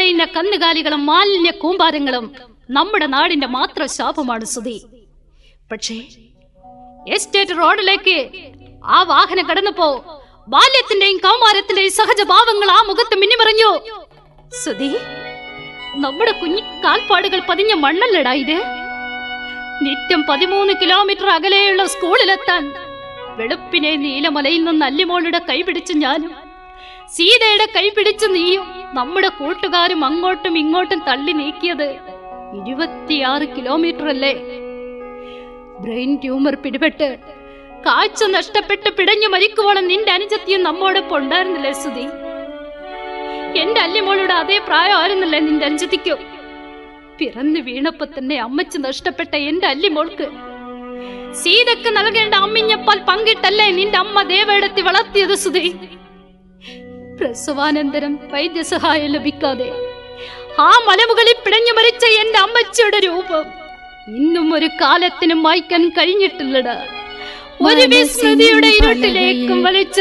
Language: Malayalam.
അലയുന്ന കന്നുകാലികളും മാലിന്യ കൂമ്പാരങ്ങളും നമ്മുടെ നാടിന്റെ മാത്രം ശാപമാണ് സുധി പക്ഷേ എസ്റ്റേറ്റ് റോഡിലേക്ക് ആ വാഹനം കടന്നപ്പോ ബാല്യത്തിന്റെയും കൗമാരത്തിന്റെയും സഹജ ഭാവങ്ങൾ ആ മുഖത്ത് മിന്നിമറിഞ്ഞു സുധി നമ്മുടെ കുഞ്ഞി കാൽപ്പാടുകൾ പതിഞ്ഞ മണ്ണല്ലടാ ഇത് നിത്യം പതിമൂന്ന് കിലോമീറ്റർ അകലെയുള്ള സ്കൂളിലെത്താൻ വെളുപ്പിനെ നീലമലയിൽ നിന്ന് അല്ലിമോളുടെ കൈ പിടിച്ച് ഞാനും സീതയുടെ കൈ പിടിച്ച് നീയും നമ്മുടെ കൂട്ടുകാരും അങ്ങോട്ടും ഇങ്ങോട്ടും തള്ളി നീക്കിയത് ഇരുപത്തിയാറ് കിലോമീറ്റർ അല്ലേ ബ്രെയിൻ ട്യൂമർ പിടിപെട്ട് കാഴ്ച നഷ്ടപ്പെട്ട് പിടഞ്ഞു മരിക്കുവോളം നിന്റെ അനുജത്തിയും നമ്മോടൊപ്പം ഉണ്ടായിരുന്നില്ലേ സുധി എന്റെ അല്ലിമോളുടെ അതേ പ്രായമായിരുന്നില്ലേ നിന്റെ അനുജത്തിക്കോ പിറന്നു വീണപ്പോ തന്നെ അമ്മച്ച് നഷ്ടപ്പെട്ട എന്റെ അല്ലിമോൾക്ക് സീതക്ക് നൽകേണ്ട അമ്മിഞ്ഞപ്പാൽ പങ്കിട്ടല്ലേ നിന്റെ അമ്മ ദേവയെടുത്തി വളർത്തിയത് സുധി പ്രസവാനന്തരം വൈദ്യസഹായം ലഭിക്കാതെ ആ മലമുകളിൽ പിടഞ്ഞു മരിച്ച എന്റെ അമ്മച്ചിയുടെ രൂപം ഇന്നും ഒരു കാലത്തിനും വായിക്കാൻ കഴിഞ്ഞിട്ടില്ലടാ ഒരു വിസ്മൃതിയുടെ ഇരുട്ടിലേക്കും വലിച്ച